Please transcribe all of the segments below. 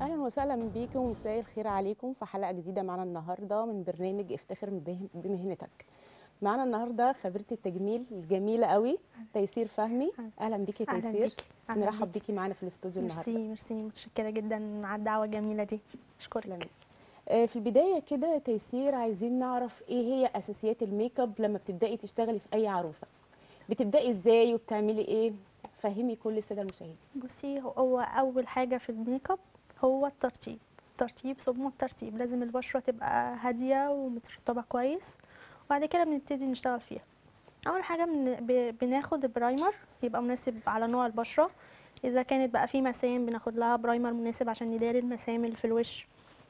اهلا وسهلا بيكم ومساء الخير عليكم في حلقه جديده معنا النهارده من برنامج افتخر به- بمهنتك معنا النهارده خبيره التجميل الجميله قوي تيسير فهمي اهلا بيكي يا اهلا تيسير بيكي أهلاً نرحب بيكي. بيكي معانا في الاستوديو ميرسي النهارده ميرسي متشكره جدا على الدعوه الجميله دي اشكرك تسلمي. آه، في البدايه كده يا تيسير عايزين نعرف ايه هي اساسيات الميك اب لما بتبداي تشتغلي في اي عروسه بتبداي ازاي وبتعملي ايه فهمي كل الساده المشاهدين بصي هو- هو اول حاجه في الميك اب هو الترتيب ترتيب ثم الترتيب لازم البشره تبقى هاديه ومترطبه كويس وبعد كده بنبتدي نشتغل فيها اول حاجه بن... ب... بناخد البرايمر يبقى مناسب على نوع البشره اذا كانت بقى في مسام بناخد لها برايمر مناسب عشان نداري المسام اللي في الوش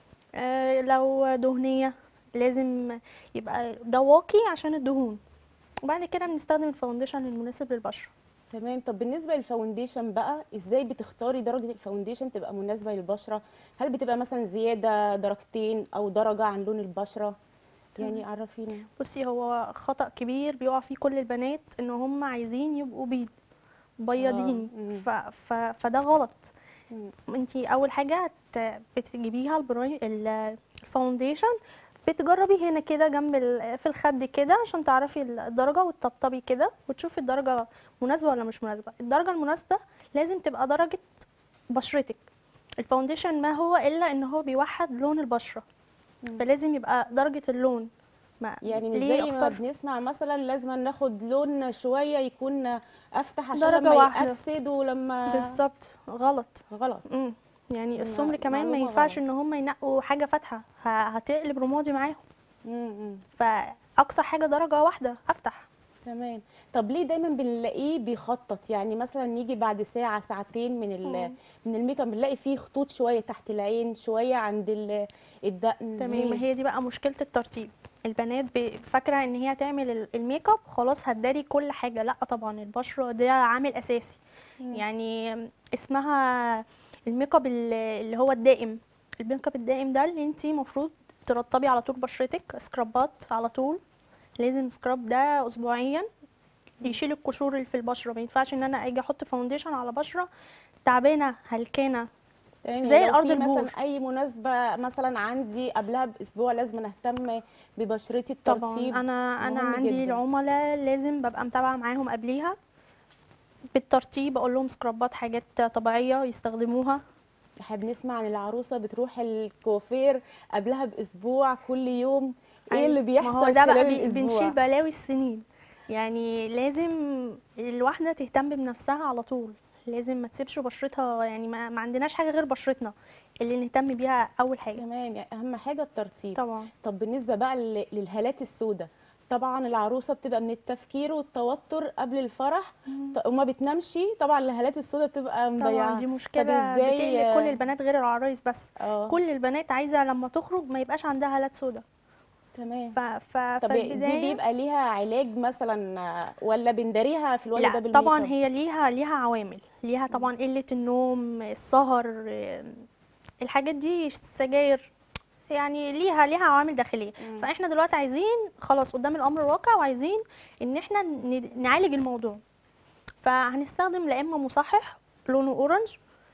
آه لو دهنيه لازم يبقى ده واقي عشان الدهون وبعد كده بنستخدم الفاونديشن المناسب للبشره تمام طب بالنسبه للفاونديشن بقى ازاي بتختاري درجه الفاونديشن تبقى مناسبه للبشره هل بتبقى مثلا زياده درجتين او درجه عن لون البشره يعني عرفينا بصي هو خطأ كبير بيقع فيه كل البنات ان هم عايزين يبقوا بيض بيضيني مم. ف... ف... فده غلط مم. انتي اول حاجه هت... بتجيبيها البراي... ال- الفاونديشن بتجربي هنا كده جنب ال... في الخد كده عشان تعرفي الدرجه وتطبطبي كده وتشوفي الدرجه مناسبه ولا مش مناسبه الدرجه المناسبه لازم تبقى درجه بشرتك الفاونديشن ما هو الا ان هو بيوحد لون البشره مم. فلازم يبقى درجه اللون ما يعني مش ليه زي ما أختار؟ بنسمع مثلا لازم ناخد لون شويه يكون افتح عشان درجة لما واحدة. يأكسد ولما بالظبط غلط غلط امم يعني مع- السمر كمان ما معلومة ينفعش غلط. ان هم ينقوا حاجه فاتحه ه- هتقلب رمادي معاهم مم. فاقصى حاجه درجه واحده افتح تمام طب ليه دايما بنلاقيه بيخطط يعني مثلا نيجي بعد ساعه ساعتين من ال مم. من الميك اب بنلاقي فيه خطوط شويه تحت العين شويه عند ال- الدقن تمام ليه؟ ما هي دي بقى مشكله الترتيب البنات ب- فاكره ان هي تعمل ال- الميك اب خلاص هتداري كل حاجه لا طبعا البشره ده عامل اساسي مم. يعني اسمها الميك اب ال- اللي هو الدائم الميك اب الدائم ده اللي انت المفروض ترطبي على طول بشرتك سكرابات على طول لازم سكراب ده اسبوعيا يشيل القشور اللي في البشره ما ينفعش ان انا اجي احط فاونديشن على بشره تعبانه هلكانه تمام زي يعني لو الأرض في البور. مثلا اي مناسبه مثلا عندي قبلها باسبوع لازم اهتم ببشرتي طبعا الترطيب انا انا مهم عندي جداً. العملاء لازم ببقى متابعه معاهم قبليها بالترتيب اقول لهم سكرابات حاجات طبيعيه يستخدموها احنا بنسمع عن العروسه بتروح الكوافير قبلها باسبوع كل يوم ايه أيوة. اللي بيحصل ما هو ده بقى خلال بي- الاسبوع بنشيل بلاوي السنين يعني لازم الواحده تهتم بنفسها على طول لازم ما تسيبش بشرتها يعني ما, ما عندناش حاجه غير بشرتنا اللي نهتم بيها اول حاجه تمام يعني اهم حاجه الترطيب طبعا طب بالنسبه بقى لل- للهالات السوداء طبعا العروسه بتبقى من التفكير والتوتر قبل الفرح ط- وما بتنامش طبعا الهالات السوداء بتبقى مضيعه طبعا دي مشكله إزاي- بتقلق كل البنات غير العرايس بس اه كل البنات عايزه لما تخرج ما يبقاش عندها هالات سودا تمام ف ف طب دي فالبداية- بيبقى ليها علاج مثلا آه، ولا بنداريها في الوقت ده لا بالميك طبعا اب؟ هي ليها ليها عوامل ليها طبعا قله النوم السهر آم، الحاجات دي السجاير يعني ليها ليها عوامل داخليه مم. فاحنا دلوقتي عايزين خلاص قدام الامر الواقع وعايزين ان احنا ن- نعالج الموضوع فهنستخدم لا اما مصحح لونه اورنج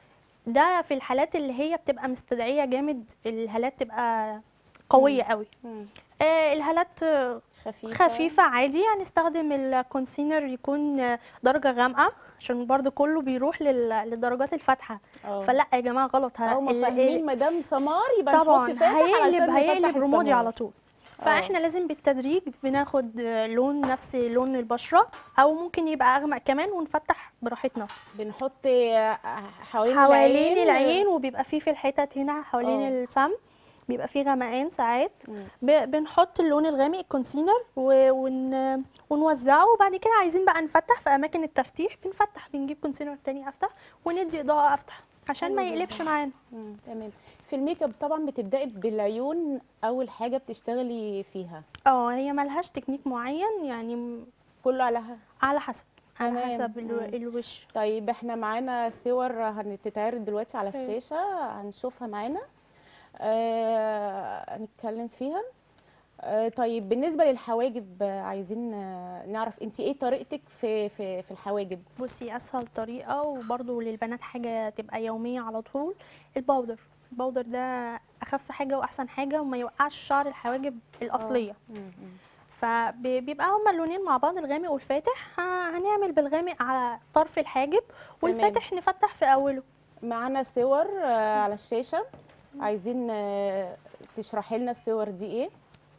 ده في الحالات اللي هي بتبقى مستدعيه جامد الهالات تبقى قويه قوي مم. آه الهالات آه، خفيفه خفيفة عادي هنستخدم الكونسيلر يكون درجة غامقة عشان برضو كله بيروح لل- للدرجات الفاتحة اه فلا يا جماعة غلط ه- هم ال- فاهمين ال- مدام سمار يبقى طبعا نحط فاتح علشان هيقلب نفتح هيقلب رمادي السمار. على طول فاحنا لازم بالتدريج بناخد لون نفس لون البشرة او ممكن يبقى اغمق كمان ونفتح براحتنا بنحط آه، حوالين, حوالين العين العين وبيبقى فيه في الحتت هنا حوالين اه. الفم بيبقى فيه غمقان ساعات مم. ب- بنحط اللون الغامق الكونسيلر و- ون... ونوزعه وبعد كده عايزين بقى نفتح في اماكن التفتيح بنفتح بنجيب كونسيلر تاني افتح وندي اضاءه افتح عشان ما حلو يقلبش جدا. معانا مم. تمام في الميك اب طبعا بتبداي بالعيون اول حاجه بتشتغلي فيها اه هي ملهاش تكنيك معين يعني م- كله على ها. على حسب على تمام. حسب الو... مم. الوش طيب احنا معانا صور هتتعرض دلوقتي على طيب. الشاشه هنشوفها معانا آه هنتكلم فيها آه، طيب بالنسبه للحواجب آه، عايزين آه، نعرف انت ايه طريقتك في في في الحواجب بصي اسهل طريقه وبرضو للبنات حاجه تبقى يوميه على طول الباودر الباودر ده اخف حاجه واحسن حاجه وما يوقعش شعر الحواجب الاصليه مم، مم. فبيبقى هما اللونين مع بعض الغامق والفاتح ه- هنعمل بالغامق على طرف الحاجب والفاتح نفتح في اوله معانا صور آه، على الشاشه عايزين آه، تشرحي لنا الصور دي ايه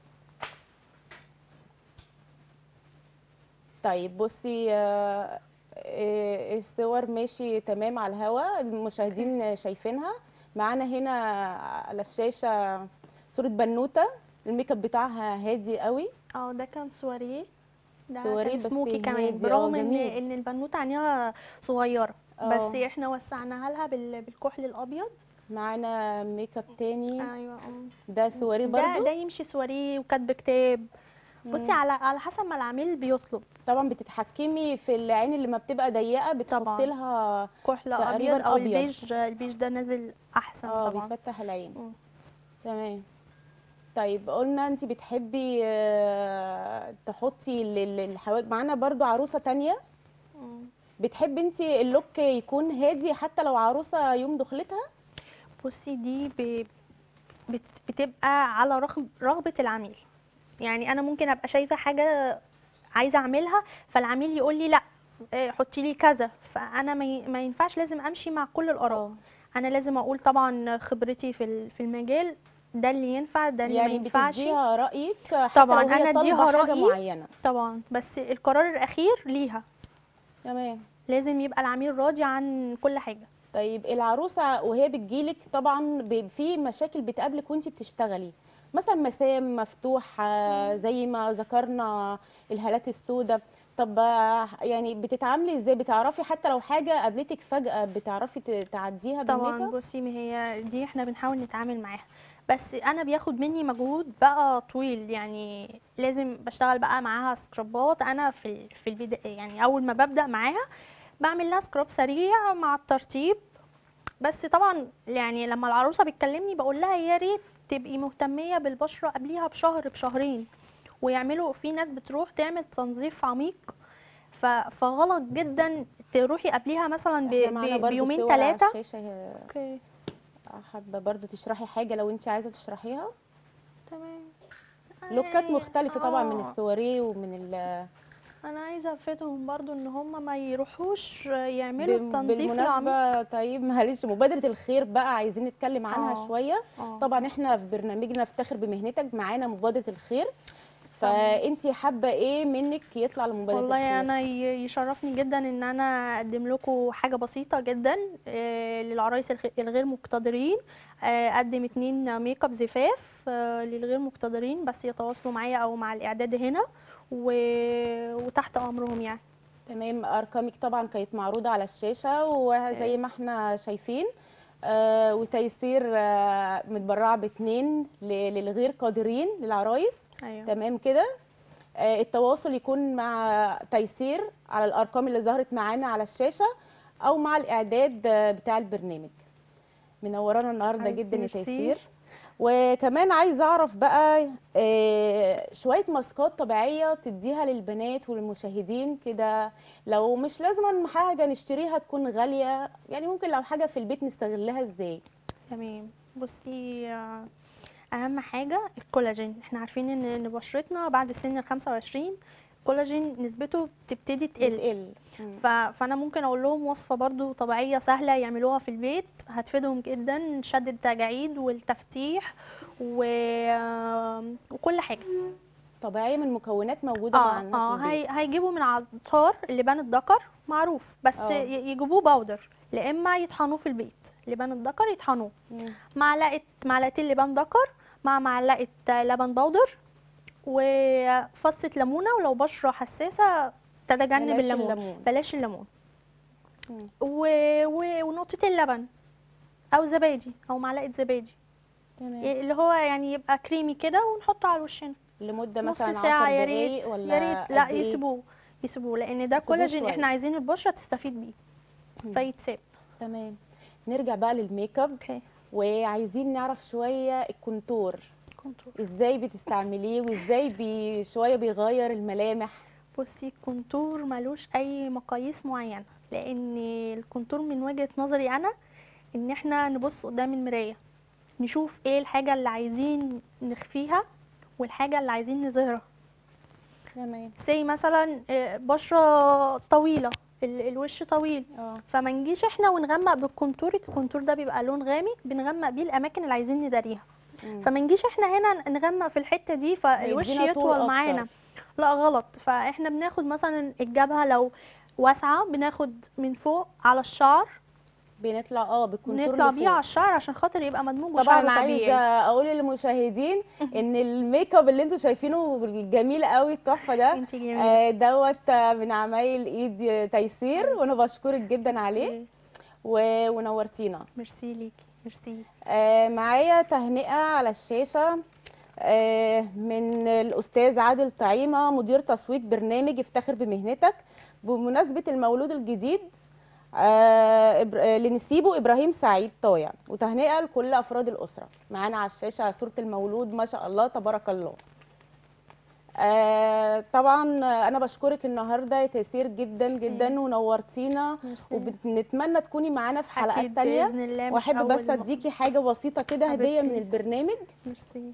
طيب بصي آه، آه، الصور ماشي تمام على الهوا المشاهدين شايفينها معانا هنا على الشاشه صوره بنوته الميك اب بتاعها هادي قوي اه ده كان سواريه ده سواريه كان بس سموكي كمان هادي، آه، برغم ان جميل. ان البنوته عينيها صغيره آه. بس احنا وسعناها لها بال- بالكحل الابيض معانا ميك اب تاني ايوه اه ده سواري ده برضو ده يمشي سواريه وكاتب كتاب بصي مم. على على حسب ما العميل بيطلب طبعا بتتحكمي في العين اللي ما بتبقى ضيقه بتحطي طبعاً. لها كحل تقريباً ابيض او أبيض. البيج البيج ده نازل احسن اه طبعا بيفتح العين مم. تمام طيب قلنا انت بتحبي آه، تحطي لل- الحواجب معانا برضو عروسه تانية مم. بتحبي انت اللوك يكون هادي حتى لو عروسه يوم دخلتها بصي دي ب... بت... بتبقى على رغب... رغبة العميل يعني انا ممكن ابقى شايفة حاجة عايزة اعملها فالعميل يقول لي لا آه، حطي لي كذا فانا ما, ي... ما ينفعش لازم امشي مع كل الاراء انا لازم اقول طبعا خبرتي في ال- في المجال ده اللي ينفع ده اللي ما يعني ينفعش بتديها رايك حتى طبعاً، لو هي أنا طالبة أديها حاجه رأيي. معينه طبعا بس القرار الاخير ليها تمام لازم يبقى العميل راضي عن كل حاجة طيب العروسه وهي بتجيلك طبعا ب- في مشاكل بتقابلك وانت بتشتغلي مثلا مسام مفتوحه زي ما ذكرنا الهالات السوداء طب آه، يعني بتتعاملي ازاي بتعرفي حتى لو حاجه قابلتك فجاه بتعرفي ت- تعديها طبعا بالميك اب بصي ما هي دي احنا بنحاول نتعامل معاها بس انا بياخد مني مجهود بقى طويل يعني لازم بشتغل بقى معاها سكرابات انا في ال- في البدايه يعني اول ما ببدا معاها بعمل لها سكراب سريع مع الترطيب بس طبعا يعني لما العروسه بتكلمني بقول لها يا ريت تبقي مهتميه بالبشره قبليها بشهر بشهرين ويعملوا في ناس بتروح تعمل تنظيف عميق ف- فغلط جدا تروحي قبليها مثلا ب- احنا معانا ب- برضو بيومين صور على ثلاثه الشاشه آه، اوكي حابه برضو تشرحي حاجه لو انت عايزه تشرحيها تمام لوكات يعني مختلفه طبعا من آه، السواريه ومن ال انا عايزه الفتهم برضو ان هم ما يروحوش يعملوا بم- التنظيف العميق بالمناسبه طيب معلش مبادره الخير بقى عايزين نتكلم عنها آه. شويه آه. طبعا احنا في برنامجنا افتخر بمهنتك معانا مبادره الخير طبعاً. فانت حابه ايه منك يطلع لمبادره الخير والله انا ي- يشرفني جدا ان انا اقدم لكم حاجه بسيطه جدا آه، للعرايس الخ- الغير مقتدرين آه، اقدم اتنين ميك اب زفاف آه، للغير مقتدرين بس يتواصلوا معايا او مع الاعداد هنا و... وتحت امرهم يعني تمام ارقامك طبعا كانت معروضه على الشاشه وزي ما احنا شايفين آه وتيسير آه متبرعه باتنين ل- للغير قادرين للعرايس ايوه تمام كده آه التواصل يكون مع تيسير على الارقام اللي ظهرت معانا على الشاشه او مع الاعداد آه، بتاع البرنامج منورانا النهارده حبيبتي، جدا يا ميرسي. تيسير وكمان عايزه اعرف بقى آه، شويه ماسكات طبيعيه تديها للبنات والمشاهدين كده لو مش لازم حاجه نشتريها تكون غاليه يعني ممكن لو حاجه في البيت نستغلها ازاي تمام بصي آه، اهم حاجه الكولاجين احنا عارفين ان إن بشرتنا بعد سن ال 25 الكولاجين نسبته بتبتدي تقل بتقل مم. ف... فانا ممكن اقول لهم وصفه برضو طبيعيه سهله يعملوها في البيت هتفيدهم جدا شد التجاعيد والتفتيح و... وكل حاجه طبيعيه من مكونات موجوده اه معانا اه في البيت هي... هيجيبوا من عطار لبان الذكر معروف بس آه. ي- يجيبوه باودر لا اما يطحنوه في البيت لبان الذكر يطحنوه مم. معلقه معلقتين لبان ذكر مع معلقه لبن بودر وفصة ليمونه ولو بشره حساسه تتجنب بلاش الليمون الليمون. بلاش الليمون مم. و... و... ونقطتين لبن او زبادي او معلقه زبادي تمام اللي هو يعني يبقى كريمي كده ونحطه على وشنا لمده نص مثلا 10 ساعه يا دقايق ريت ولا يا ريت لا قد إيه؟ يسيبوه يسيبوه لان ده يسيبوه كولاجين شوية. احنا عايزين البشره تستفيد بيه مم. فيتساب تمام نرجع بقى للميك اب اوكي وعايزين نعرف شويه الكونتور كونتور ازاي بتستعمليه وازاي بي شويه بيغير الملامح بصي الكونتور ملوش اي مقاييس معينه لان الكونتور من وجهه نظري انا ان احنا نبص قدام المرايه نشوف ايه الحاجه اللي عايزين نخفيها والحاجه اللي عايزين نظهرها تمام زي مثلا آه، بشره طويله ال- الوش طويل اه فما نجيش احنا ونغمق بالكونتور الكونتور ده بيبقى لون غامق بنغمق بيه الاماكن اللي عايزين نداريها مم. فما نجيش احنا هنا نغمق في الحته دي فالوش هيدينا طول يطول معانا أكتر. لا غلط فاحنا بناخد مثلا الجبهه لو واسعه بناخد من فوق على الشعر بنطلع اه بالكونتور نطلع بيه لفوق. على الشعر عشان خاطر يبقى مدموج طبعا وشعر عايزه طبيعي اقول للمشاهدين ان الميك اب اللي انتوا شايفينه الجميل قوي التحفه ده انت جميله آه، دوت آه، من عمايل ايد تيسير وانا بشكرك جدا عليه و- ونورتينا ميرسي ليكي ميرسي آه، معايا تهنئه على الشاشه آه، من الاستاذ عادل طعيمه مدير تصويت برنامج افتخر بمهنتك بمناسبه المولود الجديد آه، إبر- آه، لنسيبه ابراهيم سعيد طايع وتهنئه لكل افراد الاسره معانا على الشاشه صوره المولود ما شاء الله تبارك الله آه، طبعا آه، انا بشكرك النهارده يا تيسير جدا ميرسي. جدا ونورتينا ميرسي وبنتمنى تكوني معانا في حلقات أكيد تانية باذن الله مش واحب بس أول م- اديكي حاجه بسيطه كده هديه من حبيبتي. البرنامج ميرسي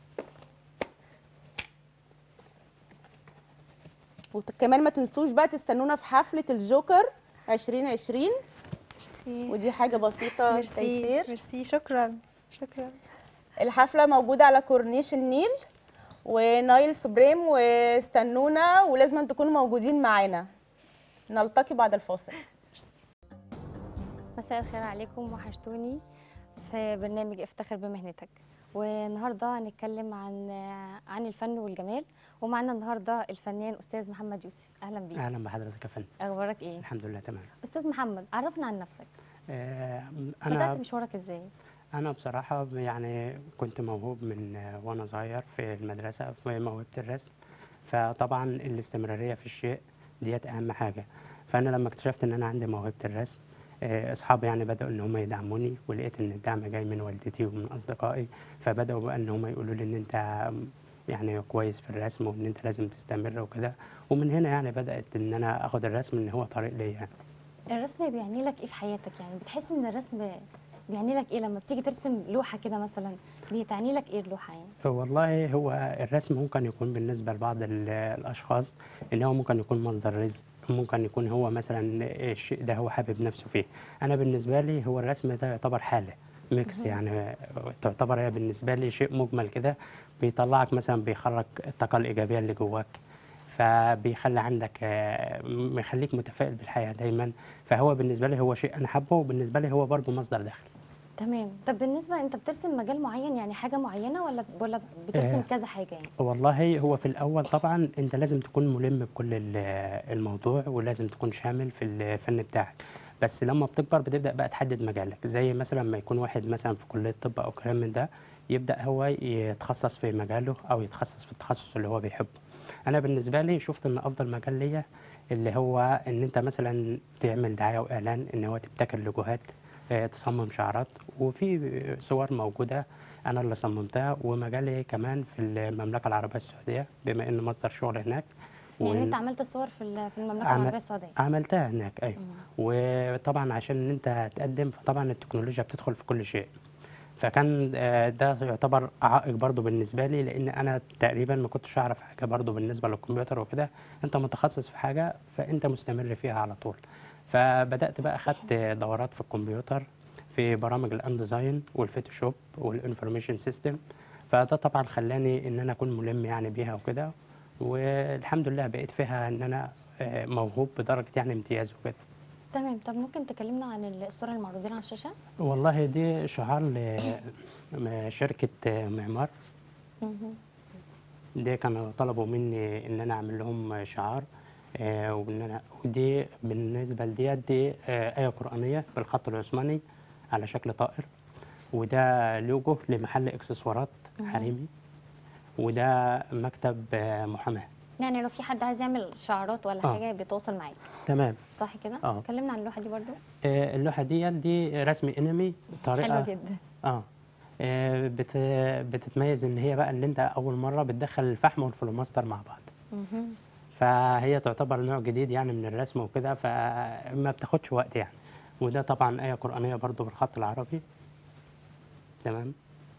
وكمان ما تنسوش بقى تستنونا في حفله الجوكر 2020 ميرسي ودي حاجه بسيطه ميرسي تيسير ميرسي شكرا شكرا الحفله موجوده على كورنيش النيل ونايل سبريم واستنونا ولازم تكونوا موجودين معانا نلتقي بعد الفاصل مساء الخير عليكم وحشتوني في برنامج افتخر بمهنتك والنهارده هنتكلم عن عن الفن والجمال ومعنا النهارده الفنان استاذ محمد يوسف اهلا بيك اهلا بحضرتك يا فندم اخبارك ايه الحمد لله تمام استاذ محمد عرفنا عن نفسك آه، بدات انا مشوارك ازاي انا بصراحه يعني كنت موهوب من آه، وانا صغير في المدرسه في موهبه الرسم فطبعا الاستمراريه في الشيء ديت اهم حاجه فانا لما اكتشفت ان انا عندي موهبه الرسم آه، اصحابي يعني بداوا ان هم يدعموني ولقيت ان الدعم جاي من والدتي ومن اصدقائي فبداوا بقى ان هم يقولوا لي ان انت يعني كويس في الرسم وان انت لازم تستمر وكده ومن هنا يعني بدات ان انا اخد الرسم ان هو طريق ليا يعني. الرسم بيعني لك ايه في حياتك يعني بتحس ان الرسم بيعني لك ايه لما بتيجي ترسم لوحه كده مثلا بيتعني لك ايه اللوحه يعني والله هو الرسم ممكن يكون بالنسبة لبعض ال- الأشخاص إن هو ممكن يكون مصدر رزق ممكن يكون هو مثلا الشيء ده هو حابب نفسه فيه أنا بالنسبة لي هو الرسم ده يعتبر حالة ميكس يعني تعتبر هي بالنسبة لي شيء مجمل كده بيطلعك مثلا بيخرج الطاقة الإيجابية اللي جواك فبيخلي عندك آه، بيخليك متفائل بالحياة دايما فهو بالنسبة لي هو شيء أنا حابه وبالنسبة لي هو برضه مصدر دخل تمام طب بالنسبه انت بترسم مجال معين يعني حاجه معينه ولا ولا بترسم آه. كذا حاجه يعني والله هو في الأول طبعا أنت لازم تكون ملم بكل ال- الموضوع ولازم تكون شامل في الفن بتاعك بس لما بتكبر بتبدأ بقى تحدد مجالك زي مثلا ما يكون واحد مثلا في كلية طب أو كلام من ده يبدأ هو يتخصص في مجاله أو يتخصص في التخصص اللي هو بيحبه أنا بالنسبة لي شفت إن أفضل مجال ليا اللي هو إن أنت مثلا تعمل دعاية وإعلان إن هو تبتكر لوجوهات آه، تصمم شعارات وفي صور موجودة أنا اللي صممتها ومجالي كمان في المملكة العربية السعودية بما إن مصدر شغل هناك يعني وإن- انت عملت الصور في ال- في المملكه عمل- العربيه السعوديه عملتها هناك أيوة مم. وطبعا عشان إن أنت تقدم فطبعا التكنولوجيا بتدخل في كل شيء فكان آه، ده يعتبر عائق برضو بالنسبة لي لأن أنا تقريبا ما كنتش أعرف حاجة برضو بالنسبة للكمبيوتر وكده أنت متخصص في حاجة فأنت مستمر فيها على طول فبدأت بقى أخدت دورات في الكمبيوتر في برامج الان ديزاين والفوتوشوب والانفورميشن سيستم فده طبعا خلاني ان انا اكون ملم يعني بيها وكده والحمد لله بقيت فيها ان انا آه، موهوب بدرجه يعني امتياز وكده تمام طب ممكن تكلمنا عن الصوره المعروضين على الشاشه والله دي شعار لشركه معمار مهم. دي كانوا طلبوا مني ان انا اعمل لهم شعار آه، وان انا ودي بالنسبه لديت دي آه، ايه قرانيه بالخط العثماني على شكل طائر وده لوجو لمحل اكسسوارات مهم. حريمي وده مكتب آه، محاماه يعني لو في حد عايز يعمل شعارات ولا آه. حاجه بيتواصل معاك تمام صح كده آه. كلمنا عن اللوحه دي برضو آه، اللوحه ديت دي رسم انمي حلوه طريقه جدا اه آه، بت بتتميز ان هي بقى اللي انت اول مره بتدخل الفحم والفلوماستر مع بعض مهم. فهي تعتبر نوع جديد يعني من الرسم وكده فما بتاخدش وقت يعني وده طبعا آية قرآنية برضو بالخط العربي تمام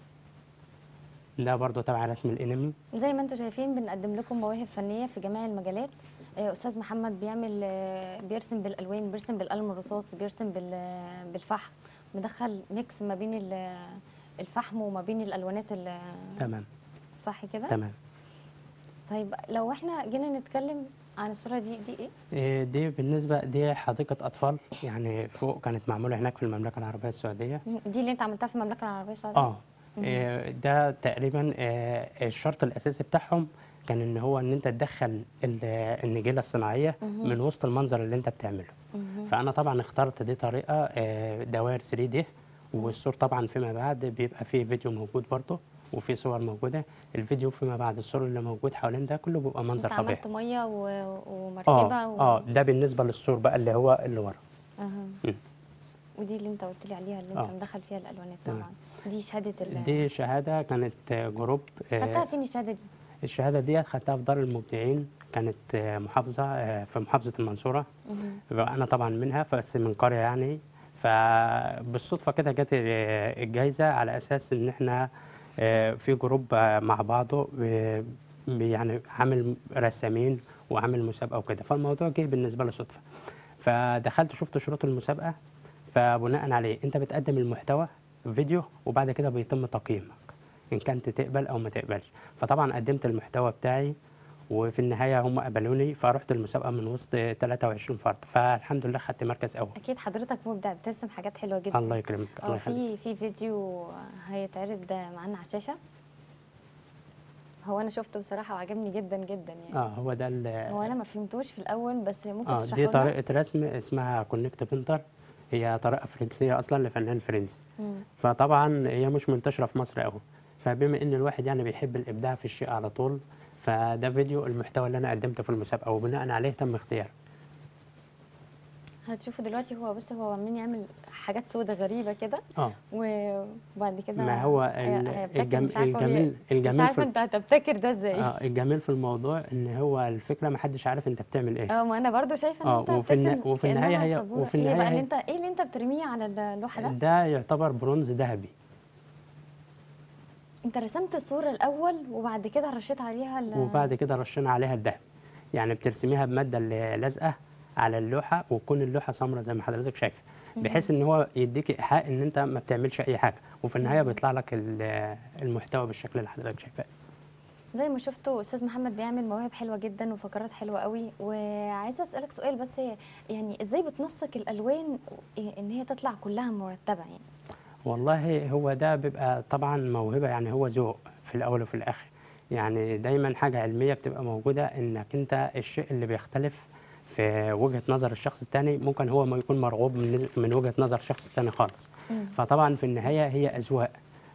ده برضو تبع رسم الانمي زي ما انتم شايفين بنقدم لكم مواهب فنيه في جميع المجالات آه، استاذ محمد بيعمل آه، بيرسم بالالوان بيرسم بالقلم الرصاص وبيرسم بال- بالفحم مدخل ميكس ما بين ال- الفحم وما بين الالوانات ال- تمام صح كده تمام طيب لو احنا جينا نتكلم عن الصوره دي دي ايه إيه دي بالنسبة دي حديقة أطفال يعني فوق كانت معمولة هناك في المملكة العربية السعودية مم، دي اللي انت عملتها في المملكه العربيه السعوديه اه إيه ده تقريبا إيه الشرط الأساسي بتاعهم كان إن هو إن أنت تدخل ال- النجيلة الصناعية مهم. من وسط المنظر اللي أنت بتعمله مهم. فأنا طبعا اخترت دي طريقة آه، دوائر 3 دي والصور طبعا فيما بعد بيبقى فيه فيديو موجود برضه وفي صور موجودة الفيديو فيما بعد الصور اللي موجود حوالين ده كله بيبقى منظر انت طبيعي عملت ميه و- ومركبه اه و... اه ده بالنسبة للصور بقى اللي هو اللي ورا أها. مم. ودي اللي انت قلت لي عليها اللي انت آه. مدخل فيها الالوانات تمام. طبعا دي شهاده ال... دي شهادة كانت آه، جروب آه، خدتها فين الشهاده دي الشهادة دي خدتها في دار المبدعين كانت آه، محافظة آه، في محافظة المنصورة مهم. أنا طبعا منها بس من قرية يعني فبالصدفة كده جت آه، الجايزة على أساس إن إحنا آه، في جروب آه، مع بعضه آه، يعني عامل رسامين وعامل مسابقة وكده فالموضوع جه بالنسبة لي صدفة فدخلت شفت شروط المسابقة فبناء عليه أنت بتقدم المحتوى فيديو وبعد كده بيتم تقييمك إن كنت تقبل أو ما تقبلش فطبعا قدمت المحتوى بتاعي وفي النهاية هم قبلوني فرحت المسابقة من وسط 23 فرد فالحمد لله خدت مركز أول اكيد حضرتك مبدع بترسم حاجات حلوه جدا الله يكرمك الله اه يخليك في في فيديو هيتعرض معانا على الشاشه هو انا شفته بصراحه وعجبني جدا جدا يعني اه هو ده ال- هو انا ما فهمتوش في الاول بس ممكن اه تشرحه دي لنا طريقة رسم اسمها كونكت بنتر هي طريقة فرنسية أصلا لفنان فرنسي مم. فطبعا هي مش منتشرة في مصر أوي فبما إن الواحد يعني بيحب الإبداع في الشيء على طول فده فيديو المحتوى اللي أنا قدمته في المسابقة وبناء عليه تم اختياري هتشوفوا دلوقتي هو بس هو عمال يعمل حاجات سودة غريبه كده اه وبعد كده ما هو هي- ال- هيبتكر، الجم... مش عارفة هو الجميل مش الجميل عارفه في انت هتبتكر ده ازاي اه الجميل في الموضوع ان هو الفكره ما حدش عارف انت بتعمل ايه اه ما انا برضو شايفه ان اه، انت وفي النا- بترسم وفي كأنها النهاية هي- سبورة. وفي ايه بقى النهاية اللي هي- انت ايه اللي انت بترميه على اللوحه ده ده يعتبر برونز ذهبي انت رسمت الصوره الاول وبعد كده رشيت عليها ال- وبعد كده رشينا عليها الذهب يعني بترسميها بماده اللي لازقه على اللوحه وتكون اللوحه سمراء زي ما حضرتك شايفه بحيث ان هو يديك ايحاء ان انت ما بتعملش اي حاجه وفي النهايه بيطلع لك ال- المحتوى بالشكل اللي حضرتك شايفاه زي ما شفتوا استاذ محمد بيعمل مواهب حلوه جدا وفقرات حلوه قوي وعايزه اسالك سؤال بس يعني ازاي بتنسق الالوان ان هي تطلع كلها مرتبه يعني والله هو ده بيبقى طبعا موهبة يعني هو ذوق في الأول وفي الآخر يعني دايما حاجة علمية بتبقى موجودة إنك أنت الشيء اللي بيختلف في وجهة نظر الشخص التاني ممكن هو ما يكون مرغوب من نز- من وجهة نظر شخص تاني خالص مم. فطبعا في النهاية هي أذواق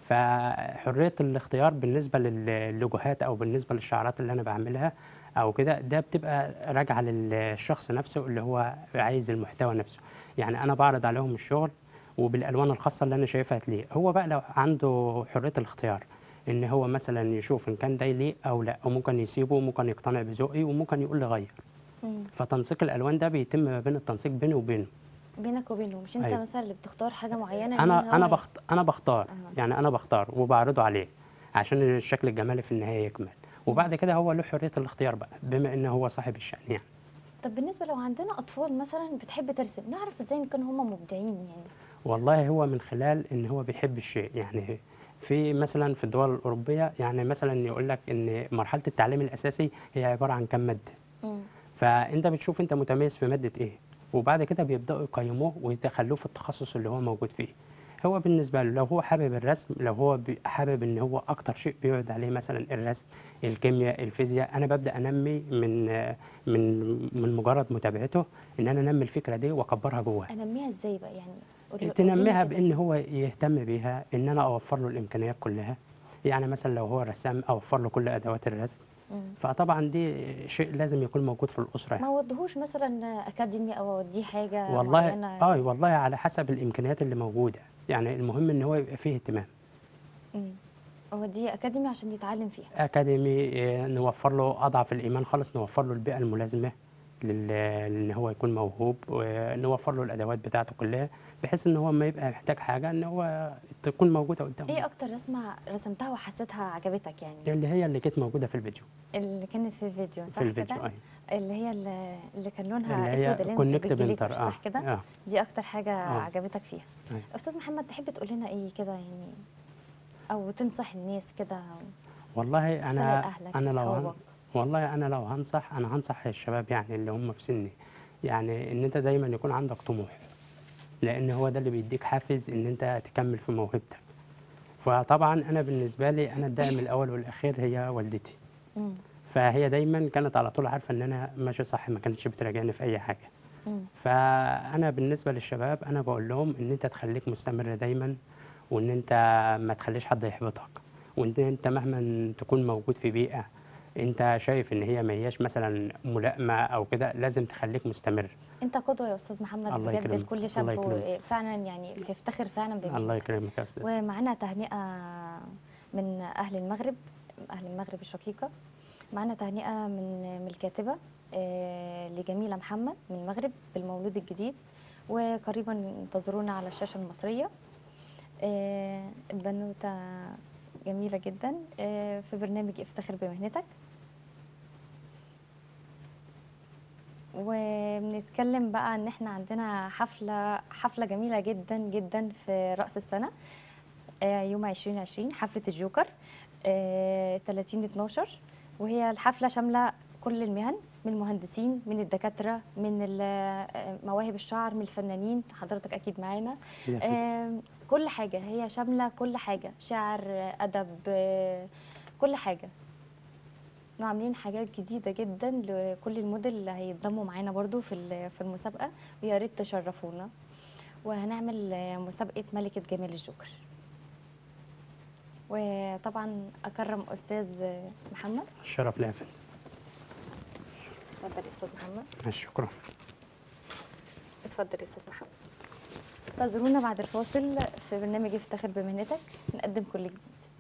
فحرية الاختيار بالنسبة للوجهات أو بالنسبة للشعارات اللي أنا بعملها أو كده ده بتبقى راجعة للشخص نفسه اللي هو عايز المحتوى نفسه يعني أنا بعرض عليهم الشغل وبالالوان الخاصه اللي انا شايفها ليه هو بقى لو عنده حريه الاختيار ان هو مثلا يشوف ان كان ده ليه او لا وممكن يسيبه وممكن يقتنع بذوقي وممكن يقول لي غير مم. فتنسيق الالوان ده بيتم ما بين التنسيق بيني وبينه بينك وبينه مش انت أيوة. مثلا اللي بتختار حاجه معينه إن انا انا هو- بخت... انا بختار أها. يعني انا بختار وبعرضه عليه عشان الشكل الجمالي في النهايه يكمل وبعد كده هو له حريه الاختيار بقى بما ان هو صاحب الشأن يعني طب بالنسبه لو عندنا اطفال مثلا بتحب ترسم نعرف ازاي ان كانوا هم مبدعين يعني والله هو من خلال ان هو بيحب الشيء يعني في مثلا في الدول الاوروبيه يعني مثلا يقول لك ان مرحله التعليم الاساسي هي عباره عن كم ماده مم. فانت بتشوف انت متميز في ماده ايه وبعد كده بيبداوا يقيموه ويدخلوه في التخصص اللي هو موجود فيه هو بالنسبه له لو هو حابب الرسم لو هو بي- حابب ان هو اكتر شيء بيقعد عليه مثلا الرسم الكيمياء الفيزياء انا ببدا انمي من من من مجرد متابعته ان انا انمي الفكره دي واكبرها جواه انميها ازاي بقى يعني قولي- تنميها قوليلي كده. بان هو يهتم بيها ان انا اوفر له الامكانيات كلها يعني مثلا لو هو رسام اوفر له كل ادوات الرسم مم. فطبعا دي شيء لازم يكون موجود في الاسره ما ودهوش مثلا اكاديمي او اوديه حاجه والله معينه اه والله على حسب الامكانيات اللي موجوده يعني المهم ان هو يبقى فيه اهتمام مم. هو دي اكاديمي عشان يتعلم فيها اكاديمي آه، نوفر له اضعف الايمان خالص نوفر له البيئه الملازمه لل- لان هو يكون موهوب ونوفر له الادوات بتاعته كلها بحيث ان هو ما يبقى محتاج حاجه ان هو تكون موجوده قدامه ايه اكتر رسمه رسمتها وحسيتها عجبتك يعني اللي هي اللي كانت موجوده في الفيديو اللي كانت في الفيديو صح في الفيديو كده اي اللي هي اللي اللي كان اللي لونها هي اسود اللي هي كونكت بالجليتر، بنتر اه صح كده اه دي اكتر حاجه آه. عجبتك فيها أيوة. استاذ محمد تحب تقول لنا ايه كده يعني او تنصح الناس كده والله رسالة انا لأهلك، انا لو هن... لأصحابك. والله انا لو هنصح انا هنصح الشباب يعني اللي هم في سني يعني ان انت دايما يكون عندك طموح لان هو ده اللي بيديك حافز ان انت تكمل في موهبتك فطبعا انا بالنسبه لي انا الداعم الاول والاخير هي والدتي مم. فهي دايما كانت على طول عارفه ان انا ماشي صح ما كانتش بتراجعني في اي حاجه مم. فانا بالنسبه للشباب انا بقول لهم ان انت تخليك مستمر دايما وان انت ما تخليش حد يحبطك وان انت مهما تكون موجود في بيئه انت شايف ان هي ما هياش مثلا ملائمه او كده لازم تخليك مستمر انت قدوه يا استاذ محمد الله بجد يكرمك. لكل شاب الله يكرمك. فعلا يعني بيفتخر فعلا بمين الله يكرمك يا استاذ ومعانا تهنئة من أهل المغرب أهل المغرب الشقيقة معانا تهنئة من من الكاتبة آه، لجميلة محمد من المغرب بالمولود الجديد وقريبا انتظرونا على الشاشة المصرية آه، البنوتة جميلة جدا آه، في برنامج افتخر بمهنتك وبنتكلم بقى ان احنا عندنا حفلة حفلة جميلة جدا جدا في رأس السنة آه، يوم 2020 حفلة الجوكر آه، 30 12 وهي الحفلة شاملة كل المهن من المهندسين من الدكاترة من ال- آه، مواهب الشعر من الفنانين حضرتك أكيد معانا آم، كل حاجة هي شاملة كل حاجة شعر آه، أدب آه، كل حاجة احنا عاملين حاجات جديدة جدا لكل الموديل اللي هيتضموا معانا برضو في ال- في المسابقة ويا ريت تشرفونا وهنعمل آه، مسابقة ملكة جمال الجوكر وطبعا أكرم أستاذ آه، محمد الشرف ليا يا فندم اتفضل يا أستاذ محمد شكرا اتفضل يا استاذ محمد انتظرونا بعد الفاصل في برنامج افتخر بمهنتك نقدم كل جديد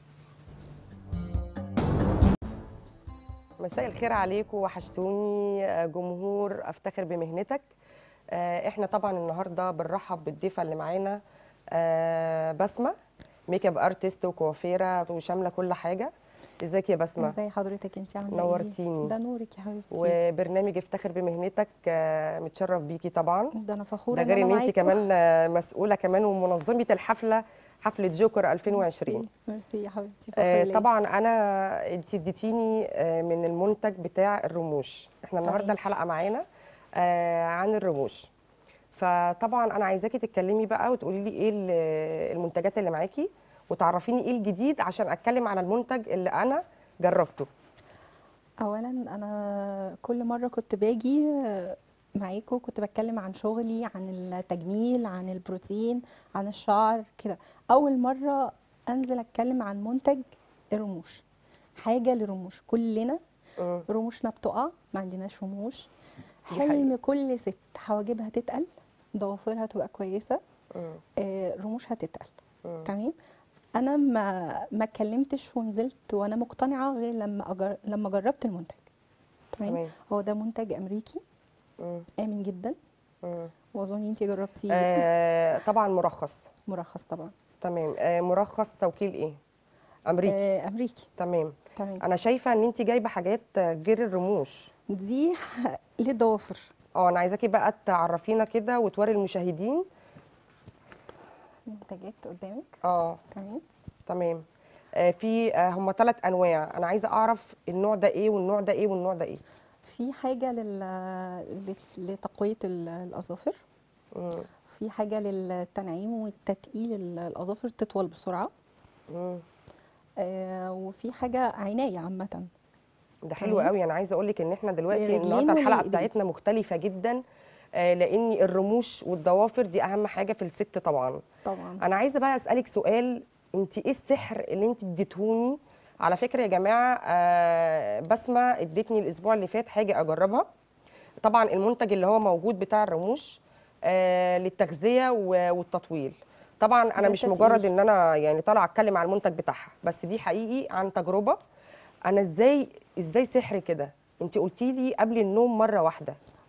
مساء الخير عليكم وحشتوني آه، جمهور افتخر بمهنتك آه، احنا طبعا النهارده بنرحب بالضيفه اللي معانا آه، بسمه ميك اب ارتست وكوافيره وشامله كل حاجه ازيك يا بسمه ازي حضرتك انت عامله نورتيني. ايه ده نورك يا حبيبتي وبرنامج افتخر بمهنتك آه، متشرف بيكي طبعا ده انا فخوره ده غير ان أنا انت معاكم. كمان آه، مسؤوله كمان ومنظمه الحفله حفله جوكر 2020 ميرسي ميرسي يا حبيبتي آه، فخوره ليا. طبعا انا انت اديتيني آه، من المنتج بتاع الرموش احنا النهارده تمام. الحلقه معانا آه، عن الرموش فطبعا انا عايزاكي تتكلمي بقى وتقولي لي ايه ال- المنتجات اللي معاكي وتعرفيني ايه الجديد عشان اتكلم على المنتج اللي انا جربته اولا انا كل مره كنت باجي آه، معاكم كنت بتكلم عن شغلي عن التجميل عن البروتين عن الشعر كده اول مره انزل اتكلم عن منتج الرموش حاجه للرموش كلنا مم. رموشنا بتقع ما عندناش رموش دي حلم كل ست حواجبها تتقل ضوافرها تبقى كويسه مم. آه، رموشها تتقل مم. تمام انا ما ما اتكلمتش ونزلت وانا مقتنعه غير لما أجر... لما جربت المنتج تمام تمام هو ده منتج امريكي مم. امن جدا مم. واظن انت جربتيه آه، طبعا مرخص مرخص طبعا تمام آه، مرخص توكيل ايه امريكي آه امريكي تمام تمام انا شايفه ان انت جايبه حاجات آه، غير الرموش دي للضوافر اه انا عايزاكي بقى تعرفينا كده وتوري المشاهدين منتجات قدامك اه تمام تمام آه في آه هم ثلاث انواع انا عايزه اعرف النوع ده ايه والنوع ده ايه والنوع ده ايه في حاجه لل... لت- لتقويه ال- الاظافر مم. في حاجه للتنعيم والتتقيل ال- الاظافر تطول بسرعه مم. آه وفي حاجه عنايه عامه ده حلو تمام. قوي انا عايزه اقول لك ان احنا دلوقتي للرجلين النهارده الحلقه وللإيدين. بتاعتنا مختلفه جدا آه لان الرموش والضوافر دي اهم حاجه في الست طبعا طبعا انا عايزه بقى اسالك سؤال انت ايه السحر اللي انت اديتهوني على فكره يا جماعه آه بسمه ادتني الاسبوع اللي فات حاجه اجربها طبعا المنتج اللي هو موجود بتاع الرموش آه للتغذيه و- والتطويل طبعا انا ده مش تقيل. مجرد ان انا يعني طالعه اتكلم عن المنتج بتاعها بس دي حقيقي عن تجربه انا ازاي ازاي سحر كده انت قلتي لي قبل النوم مره واحده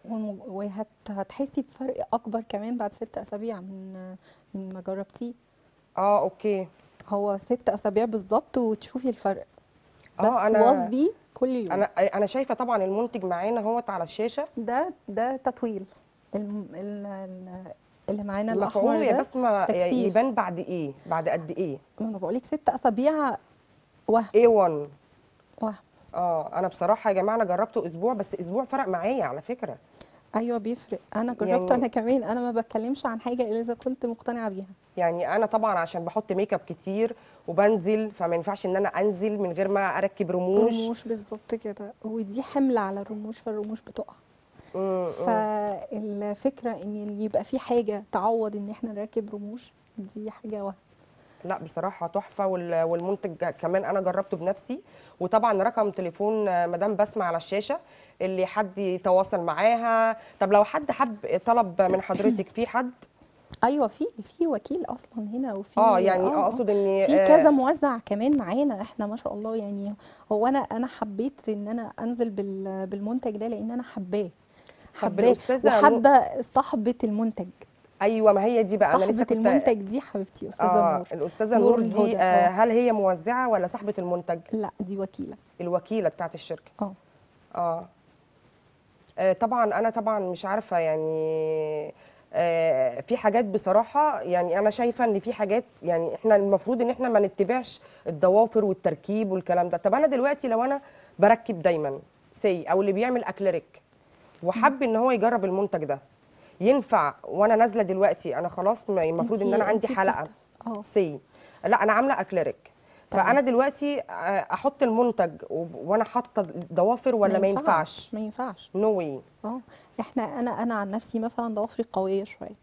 وهتحسي بفرق اكبر كمان بعد ست اسابيع من من ما جربتيه اه اوكي هو ست اسابيع بالظبط وتشوفي الفرق بس اه انا واظبي كل يوم انا انا شايفه طبعا المنتج معانا اهوت على الشاشه ده ده تطويل الم- ال- ال- اللي معانا مفعوله الاحمر يا ده بسمه تكثيف. يبان بعد ايه بعد قد ايه انا بقول لك ست اسابيع وهم ايه 1 وهم اه انا بصراحه يا جماعه انا جربته اسبوع بس اسبوع فرق معايا على فكره ايوه بيفرق انا جربت يعني- انا كمان انا ما بتكلمش عن حاجه الا اذا كنت مقتنعه بيها يعني انا طبعا عشان بحط ميك اب كتير وبنزل فما ينفعش ان انا انزل من غير ما اركب رموش رموش بالظبط كده ودي حمل على الرموش فالرموش بتقع مم، مم. فالفكره ان يبقى في حاجه تعوض ان احنا نركب رموش دي حاجه وهم لا بصراحه تحفه وال- والمنتج كمان انا جربته بنفسي وطبعا رقم تليفون آه، مدام بسمه على الشاشه اللي حد يتواصل معاها طب لو حد حب طلب من حضرتك في حد ايوه في في وكيل اصلا هنا وفي اه يعني آه، آه. اقصد ان في آه، كذا موزع كمان معانا احنا ما شاء الله يعني هو انا انا حبيت ان انا انزل بال- بالمنتج ده لان انا حباه حباه الأستاذة نو- وحابه صاحبه المنتج ايوه ما هي دي بقى انا لسه صاحبه كنت المنتج دي حبيبتي استاذه اه نور الاستاذه نور نور الهدى، دي آه. آه هل هي موزعه ولا صاحبه المنتج لا دي وكيله الوكيله بتاعت الشركه اه اه آه، طبعا انا طبعا مش عارفه يعني آه، في حاجات بصراحه يعني انا شايفه ان في حاجات يعني احنا المفروض ان احنا ما نتبعش الضوافر والتركيب والكلام ده طب انا دلوقتي لو انا بركب دايما سي او اللي بيعمل اكليريك وحب ان هو يجرب المنتج ده ينفع وانا نازله دلوقتي انا خلاص ما- المفروض ان انتي- انا عندي انتي حلقه بتست- اه سي لا انا عامله اكليريك تمام. فانا دلوقتي آه، احط المنتج وب- وانا حاطه ضوافر ولا ما ينفعش ما ينفعش نو واي اه احنا انا انا عن نفسي مثلا ضوافري قويه شويه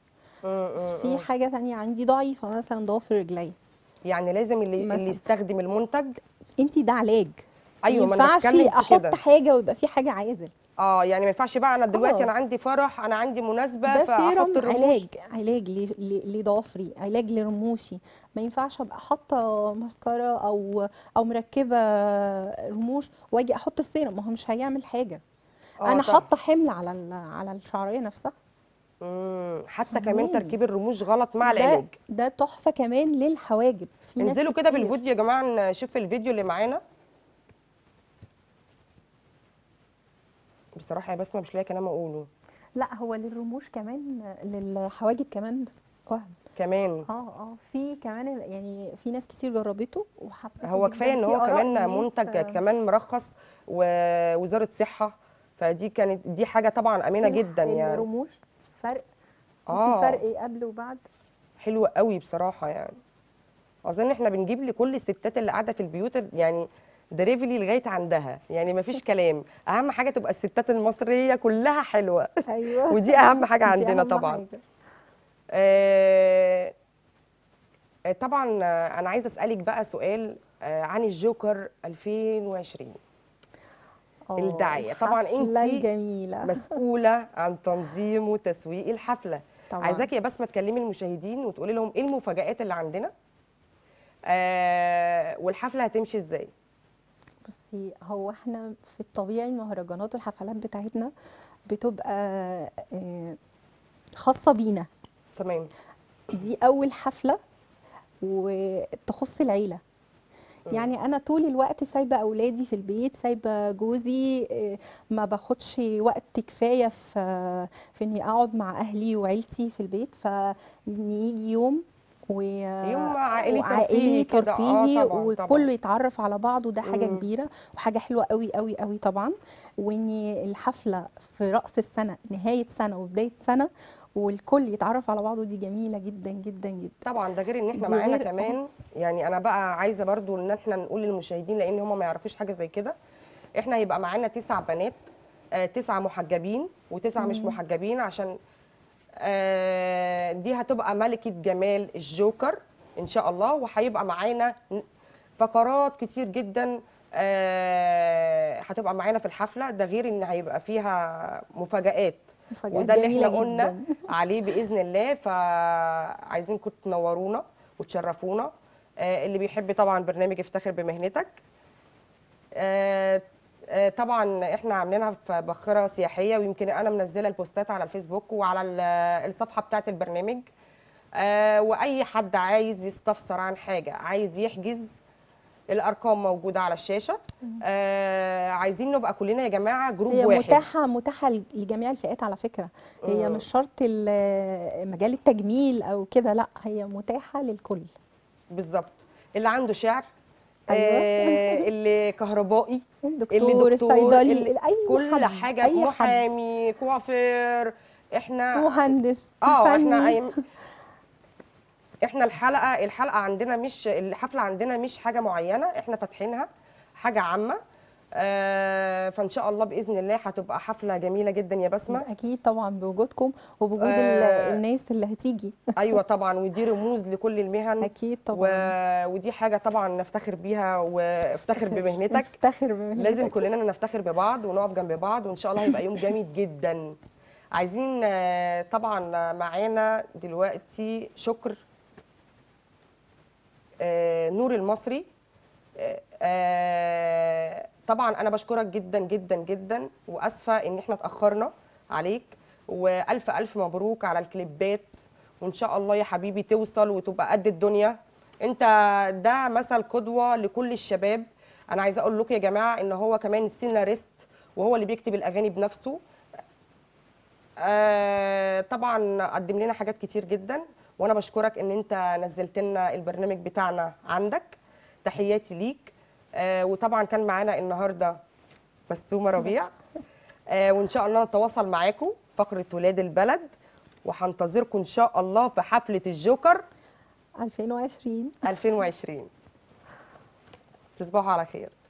في حاجه تانية عندي ضعيفه مثلا ضوافر رجلي يعني لازم اللي مثلاً. اللي يستخدم المنتج انت ده علاج ايوه ما ما انا ينفعش بتكلم في احط كده حاجه ويبقى في حاجه عازل اه يعني ما ينفعش بقى انا دلوقتي آه. انا عندي فرح انا عندي مناسبه ده فاحط سيرم الرموش علاج علاج ل- ل- لضوافري علاج لرموشي ما ينفعش ابقى حاطه ماسكارا او او مركبه رموش واجي احط السيرم ما هو مش هيعمل حاجه آه انا طبعاً. حاطه حمل على ال- على الشعريه نفسها مم. حتى فاهماني؟ كمان تركيب الرموش غلط مع ده العلاج ده تحفه كمان للحواجب في ناس انزلوا كده كتير. بالفيديو يا جماعه نشوف الفيديو اللي معانا بصراحه يا بسمه مش لاقي كلام اقوله لا هو للرموش كمان للحواجب كمان وهم كمان اه اه في كمان ال- يعني في ناس كتير جربته وحبته هو جداً. كفايه ان في هو آراء كمان ناس، منتج آه، كمان مرخص ووزاره صحه فدي كانت دي حاجه طبعا امنه في جدا يعني الرموش فرق آه. في فرق ايه قبل وبعد حلوه قوي بصراحه يعني اظن احنا بنجيب لكل الستات اللي قاعده في البيوت يعني دريفلي لغايه عندها يعني مفيش كلام اهم حاجه تبقى الستات المصريه كلها حلوه ايوه ودي اهم حاجه دي عندنا أهم طبعا حاجة. آه، آه، طبعا آه، انا عايزه اسالك بقى سؤال آه، عن الجوكر 2020 آه، الداعية. طبعاً الحفلة أنتي الجميله مسؤوله عن تنظيم وتسويق الحفله طبعا عايزاكي يا بسمه تكلمي المشاهدين وتقولي لهم ايه المفاجآت اللي عندنا آه والحفله هتمشي ازاي بصي هو احنا في الطبيعي المهرجانات والحفلات بتاعتنا بتبقى آه، خاصه بينا تمام دي اول حفله وتخص العيله يعني انا طول الوقت سايبه اولادي في البيت سايبه جوزي آه، ما باخدش وقت كفايه في في اني اقعد مع اهلي وعيلتي في البيت فنيجي يوم و يوم عائلي وعائلي ترفيهي كده. آه، ترفيهي طبعاً، وكله طبعاً. يتعرف على بعض وده حاجه مم. كبيره وحاجه حلوه قوي قوي قوي طبعا وان الحفله في راس السنه نهايه سنه وبدايه سنه والكل يتعرف على بعضه دي جميله جدا جدا جدا طبعا ده غير ان احنا دي معانا غير- كمان يعني انا بقى عايزه برضو ان احنا نقول للمشاهدين لان هم ما يعرفوش حاجه زي كده احنا هيبقى معانا تسع بنات آه تسعه محجبين وتسعه مش محجبين عشان آه دي هتبقى ملكه جمال الجوكر ان شاء الله وهيبقى معانا ن- فقرات كتير جدا آه هتبقى معانا في الحفله ده غير ان هيبقى فيها مفاجآت مفاجآت وده اللي جميلة احنا قلنا جداً. عليه باذن الله فعايزينكم تنورونا وتشرفونا آه، اللي بيحب طبعا برنامج افتخر بمهنتك آه، آه، طبعا احنا عاملينها في باخره سياحيه ويمكن انا منزله البوستات على الفيسبوك وعلى ال- الصفحه بتاعه البرنامج آه، واي حد عايز يستفسر عن حاجه عايز يحجز الارقام موجوده على الشاشه آه، عايزين نبقى كلنا يا جماعه جروب هي واحد متاحة متاحة لجميع الفئات على فكرة هي مم. مش شرط ال- مجال التجميل أو كده لا هي متاحة للكل بالظبط اللي عنده شعر أيوة. آه اللي كهربائي الدكتور الصيدلي اللي أي كل حد حاجه أي حد محامي كوافير احنا مهندس اه فني. احنا أي- احنا الحلقه الحلقه عندنا مش الحفله عندنا مش حاجه معينه احنا فاتحينها حاجه عامه آه فان شاء الله باذن الله هتبقى حفله جميله جدا يا بسمه اكيد طبعا بوجودكم وبوجود ال- آه. الناس اللي هتيجي ايوه طبعا ودي رموز لكل المهن اكيد و... طبعا ودي حاجه طبعا نفتخر بيها وافتخر بمهنتك نفتخر بمهنتك لازم كلنا نفتخر ببعض ونقف جنب بعض وان شاء الله هيبقى يوم جامد جدا عايزين آه، طبعا معانا دلوقتي شكر آه، نور المصري آه، آه، طبعا انا بشكرك جدا جدا جدا واسفه ان احنا اتاخرنا عليك والف الف مبروك على الكليبات وان شاء الله يا حبيبي توصل وتبقى قد الدنيا انت ده مثل قدوه لكل الشباب انا عايزه اقول لكم يا جماعه ان هو كمان سيناريست وهو اللي بيكتب الاغاني بنفسه آه طبعا قدم لنا حاجات كتير جدا وانا بشكرك ان انت نزلت لنا البرنامج بتاعنا عندك تحياتي ليك آه وطبعا كان معانا النهارده بسومه ربيع آه وان شاء الله نتواصل معاكم فقره ولاد البلد وهنتظركم ان شاء الله في حفله الجوكر 2020 2020 تصبحوا على خير